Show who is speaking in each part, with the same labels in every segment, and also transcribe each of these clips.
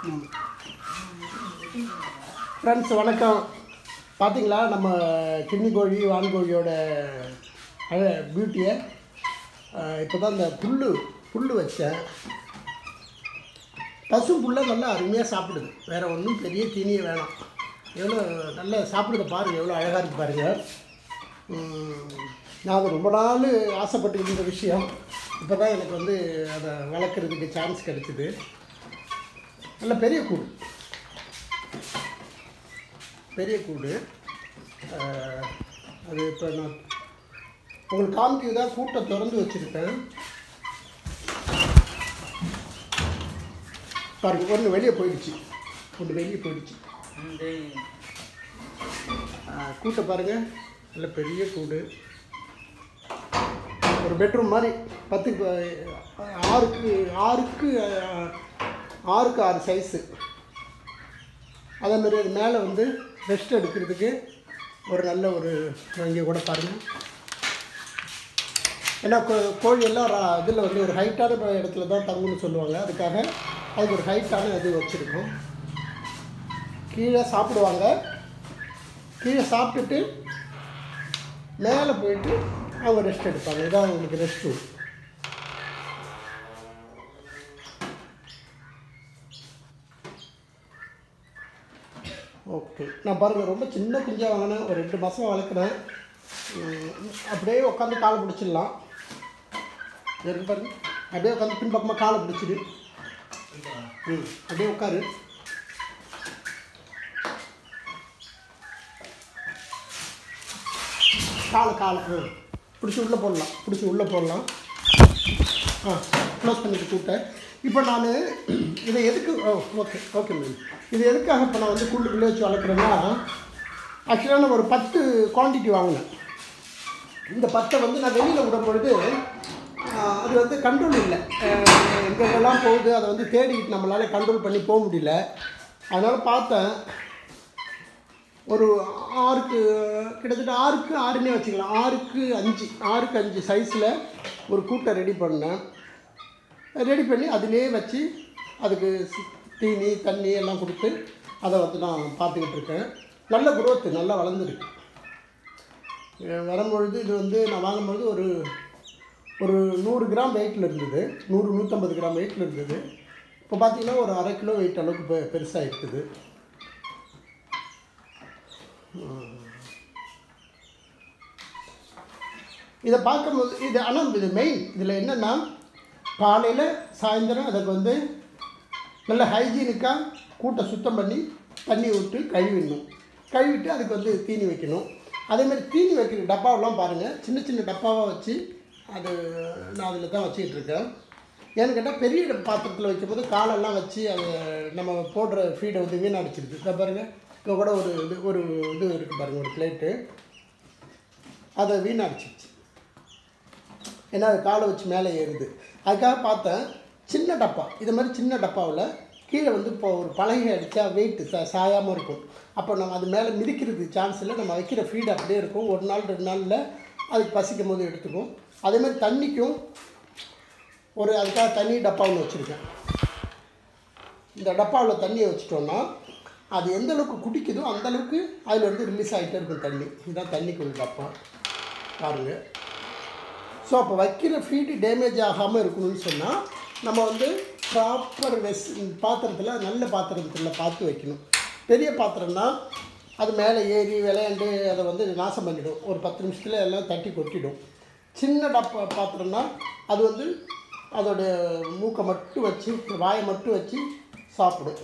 Speaker 1: friends வணக்கம் பார்த்தீங்களா நம்ம கிண்ணி கோழி வான்கோழியோட அழ பியூட்டியை இப்போ தான் இந்த புல் புல் வச்சேன் பசு புல்லை நல்லா அருமையாக சாப்பிடுது வேறு ஒன்றும் பெரிய தீனியே வேணாம் எவ்வளோ நல்லா சாப்பிடுத பாருங்கள் எவ்வளோ அழகாக இருக்கு பாருங்கள் உம், நான் அது ரொம்ப நாள் ஆசைப்பட்டு இருந்த விஷயம் இப்போ தான் எனக்கு வந்து அதை வளர்க்குறதுக்கு சான்ஸ் கிடைச்சிது நல்ல பெரிய கூடு பெரிய கூடு அஹ், அது இப்போ நான் உங்களுக்கு காமிக்கு தான் கூட்டை திறந்து வச்சுருக்கேன் பாருங்க ஒன்று வெளியே போயிடுச்சு ஒன்று வெளியே போயிடுச்சு அஹ், கூட்டை பாருங்கள் நல்ல பெரிய கூடு ஒரு பெட்ரூம் மாதிரி பத்துக்கு அஹ், ஆறுக்கு ஆறுக்கு அஹ், ஆறுக்கு ஆறு சைஸு அதே மாதிரி அது மேலே வந்து ரெஸ்ட் எடுக்கிறதுக்கு ஒரு நல்ல ஒரு இங்கே கூட பாருங்கள் ஏன்னா கோ- கோழி எல்லாம் இதில் வந்து ஒரு ஹைட்டான இடத்துல தான் தங்குன்னு சொல்லுவாங்க அதுக்காக அதுக்கு ஒரு ஹைட்டான இது வச்சுருக்கோம் கீழே சாப்பிடுவாங்க கீழே சாப்பிட்டுட்டு மேலே போயிட்டு அவங்க ரெஸ்ட் எடுப்பாங்க இதான் அவங்களுக்கு ரெஸ்ட் ரூம் ஓகே நான் பாருங்கள் ரொம்ப சின்ன குஞ்சாக வாங்கினேன் ஒரு ரெண்டு மாதம் வளர்க்குறேன் உம், அப்படியே உட்காந்து காலை பிடிச்சிடலாம் இருக்கு பாருங்க அப்படியே உட்காந்து பின்பக்கமாக காலை பிடிச்சிடு ம் அப்படியே உட்காரு காலை காலை ஆ பிடிச்சி உள்ளே போடலாம் பிடிச்சி உள்ளே போடலாம் ஆ க்ளோஸ் பண்ணிட்டு கூப்பிட்டேன் இப்போ நான் இதை எதுக்கு ஓ ஓகே ஓகே மேம் இது எதுக்காக இப்போ நான் வந்து கூண்டுக்குள்ளே வச்சு வளர்க்குறேன்னா ஆக்சுவலாக நான் ஒரு பத்து குவான்டிட்டி வாங்கினேன் இந்த பத்தை வந்து நான் வெளியில் விடும் பொழுது ஆ, அது வந்து கண்ட்ரோல் இல்லை எங்கெங்கெல்லாம் போகுது அதை வந்து தேடிக்கிட்டு நம்மளால் கண்ட்ரோல் பண்ணி போக முடியல அதனால் பார்த்தேன் ஒரு ஆறுக்கு கிட்டத்தட்ட ஆறுக்கு ஆறுனே வச்சுக்கலாம் ஆறுக்கு அஞ்சு ஆறுக்கு அஞ்சு சைஸில் ஒரு கூட்டை ரெடி பண்ணேன் ரெடி பண்ணி அதிலே வச்சு அதுக்கு சி- தீனி தண்ணி எல்லாம் கொடுத்து அதை வந்து நான் பார்த்துக்கிட்டு இருக்கேன் நல்ல growth நல்லா வளர்ந்துருக்கு அஹ் வரும்பொழுது இது வந்து நான் வாங்கும்பொழுது ஒரு ஒரு நூறு கிராம் வெயிட்டில் இருந்தது நூறு நூற்றம்பது கிராம் வெயிட்டில் இருந்தது இப்போ பார்த்தீங்கன்னா ஒரு அரை கிலோ வெயிட் அளவுக்கு பெ பெருசாக இருக்குது இதை பார்க்கும்போது இது ஆனால் இது மெயின் இதில் என்னென்னா காலையில் சாயந்தரம் அதுக்கு வந்து நல்ல ஹைஜீனிக்காக கூட்டை சுத்தம் பண்ணி தண்ணி விட்டு கழுவிடணும் கழுவிட்டு அதுக்கு வந்து தீனி வைக்கணும் அதேமாதிரி தீனி வைக்கிற டப்பாவெல்லாம் பாருங்கள் சின்ன சின்ன டப்பாவாக வச்சு அது நான் அதில் தான் வச்சுக்கிட்டு இருக்கேன் ஏன்னு கேட்டால் பெரிய பாத்திரத்தில் வைக்கும்போது காலெல்லாம் வச்சு அதை நம்ம போடுற ஃபீடை வந்து வீணடிச்சிருது இதை பாருங்கள் இப்போ கூட ஒரு இது ஒரு இது இருக்குது பாருங்கள் ஒரு பிளேட்டு அதை வீணடிச்சிருச்சு ஏன்னா அது காலை வச்சு மேலே ஏறுது அதுக்காக பார்த்தேன் சின்ன டப்பா இது மாதிரி சின்ன டப்பாவில் கீழே வந்து இப்போ ஒரு பலகை அடித்தா வெயிட்டு சா சாயாமல் இருக்கும் அப்போ நம்ம அது மேலே மிதிக்கிறதுக்கு சான்ஸ் இல்லை நம்ம வைக்கிற ஃபீட் அப்படியே இருக்கும் ஒரு நாள் ரெண்டு நாளில் அதுக்கு பசிக்கும் போது எடுத்துக்கும் அதே மாதிரி தண்ணிக்கும் ஒரு அதுக்காக தண்ணி டப்பா ஒன்று வச்சுருக்கேன் இந்த டப்பாவில் தண்ணியை வச்சிட்டோம்னா அது எந்த அளவுக்கு குடிக்குதோ அந்த அளவுக்கு அதில் வந்து ரிலீஸ் ஆகிட்டே இருக்கும் தண்ணி இதுதான் தண்ணிக்கு உள்ள டப்பா பாருங்கள் ஸோ அப்போ வைக்கிற ஃபீடு டேமேஜ் ஆகாமல் இருக்கணும்னு சொன்னால் நம்ம வந்து ப்ராப்பர் வெஸ் பாத்திரத்தில் நல்ல பாத்திரத்தில் பார்த்து வைக்கணும் பெரிய பாத்திரம்னா அது மேலே ஏறி விளையாண்டு அதை வந்து நாசம் பண்ணிடும் ஒரு பத்து நிமிஷத்தில் எல்லாம் தட்டி கொட்டிடும் சின்ன டப்பா பாத்திரம்னா அது வந்து அதோட மூக்கை மட்டும் வச்சு வாயை மட்டும் வச்சு சாப்பிடும்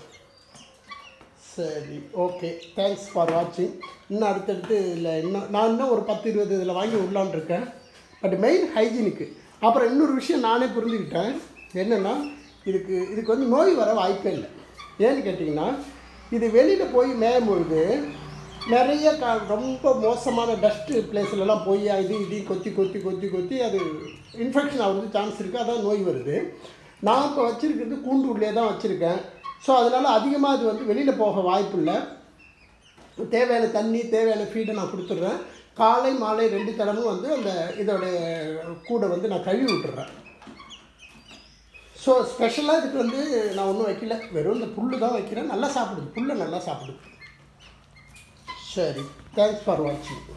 Speaker 1: சரி ஓகே தேங்க்ஸ் ஃபார் வாட்சிங் இன்னும் அடுத்தடுத்து இல்லை இன்னும் நான் இன்னும் ஒரு பத்து இருபது இதில் வாங்கி விடலான்னு இருக்கேன் பட் மெயின் ஹைஜீனிக்கு அப்புறம் இன்னொரு விஷயம் நானே புரிஞ்சுக்கிட்டேன் என்னென்னா இதுக்கு இதுக்கு வந்து நோய் வர வாய்ப்பே இல்லை ஏன்னு கேட்டிங்கன்னா இது வெளியில் போய் மேயும் பொழுது நிறைய க ரொம்ப மோசமான டஸ்ட்டு பிளேஸ்லலாம் போய் இது இது கொத்தி கொத்தி கொத்தி கொத்தி அது இன்ஃபெக்ஷன் ஆகுறது சான்ஸ் இருக்குது அதான் நோய் வருது நான் இப்போ வச்சுருக்கிறது கூண்டு உள்ளே தான் வச்சுருக்கேன் ஸோ அதனால் அதிகமாக அது வந்து வெளியில் போக வாய்ப்பு இல்லை தேவையான தண்ணி தேவையான ஃபீடை நான் கொடுத்துட்றேன் காலை மாலை ரெண்டு தடமும் வந்து அந்த இதோடைய கூடை வந்து நான் கழுவி விட்டுறேன் ஸோ ஸ்பெஷலாக இதுக்கு வந்து நான் ஒன்றும் வைக்கல வெறும் இந்த புல்லு தான் வைக்கிறேன் நல்லா சாப்பிடுது புல்லை நல்லா சாப்பிடுது சரி தேங்க்ஸ் ஃபார் வாட்சிங்